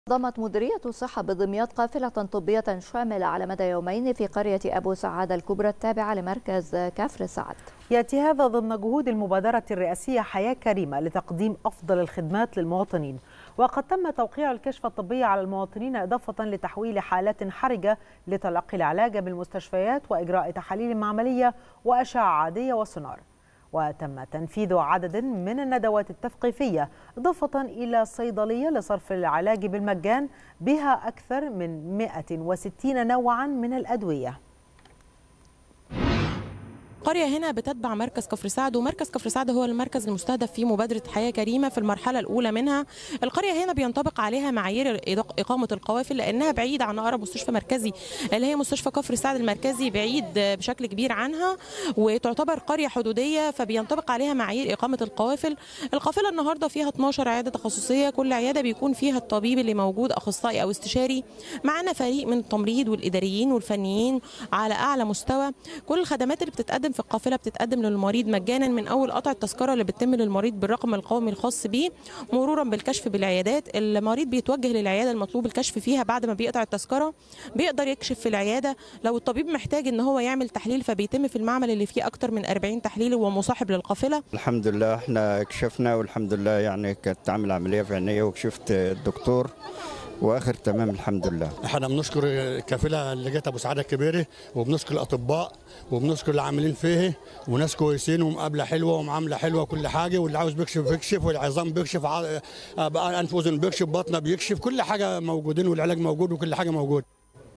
نظمت مديرية الصحة بدمياط قافلة طبية شاملة على مدى يومين في قرية أبو سعادة الكبرى التابعة لمركز كفر سعد يأتي هذا ضمن جهود المبادرة الرئاسية حياة كريمة لتقديم أفضل الخدمات للمواطنين وقد تم توقيع الكشف الطبي على المواطنين إضافة لتحويل حالات حرجة لتلقي العلاج بالمستشفيات وإجراء تحاليل معملية وأشعة عادية وسونار وتم تنفيذ عدد من الندوات التثقيفية إضافة إلى صيدلية لصرف العلاج بالمجان بها أكثر من 160 نوعا من الأدوية قرية هنا بتتبع مركز كفر سعد ومركز كفر سعد هو المركز المستهدف في مبادرة حياة كريمة في المرحلة الأولى منها القرية هنا بينطبق عليها معايير إقامة القوافل لأنها بعيدة عن أقرب مستشفى مركزي اللي هي مستشفى كفر سعد المركزي بعيد بشكل كبير عنها وتعتبر قرية حدودية فبينطبق عليها معايير إقامة القوافل القافلة النهاردة فيها 12 عيادة تخصصية كل عيادة بيكون فيها الطبيب اللي موجود أخصائي أو استشاري معنا فريق من التمريض والإداريين والفنيين على أعلى مستوى كل الخدمات اللي بتتقدم في القافله بتتقدم للمريض مجانا من اول قطع التذكره اللي بتتم للمريض بالرقم القومي الخاص بيه مرورا بالكشف بالعيادات المريض بيتوجه للعياده المطلوب الكشف فيها بعد ما بيقطع التذكره بيقدر يكشف في العياده لو الطبيب محتاج ان هو يعمل تحليل فبيتم في المعمل اللي فيه اكتر من 40 تحليل ومصاحب للقافله الحمد لله احنا كشفنا والحمد لله يعني كانت عامل عمليه في عينيا وكشفت الدكتور واخر تمام الحمد لله احنا بنشكر الكافله اللي جت ابو سعاده الكبيري وبنشكر الاطباء وبنشكر العاملين فيه وناس كويسين ومقابله حلوه ومعامله حلوه وكل حاجه واللي عاوز بيكشف بيكشف والعظام بيكشف انف اذن بيكشف بطنه بيكشف كل حاجه موجودين والعلاج موجود وكل حاجه موجود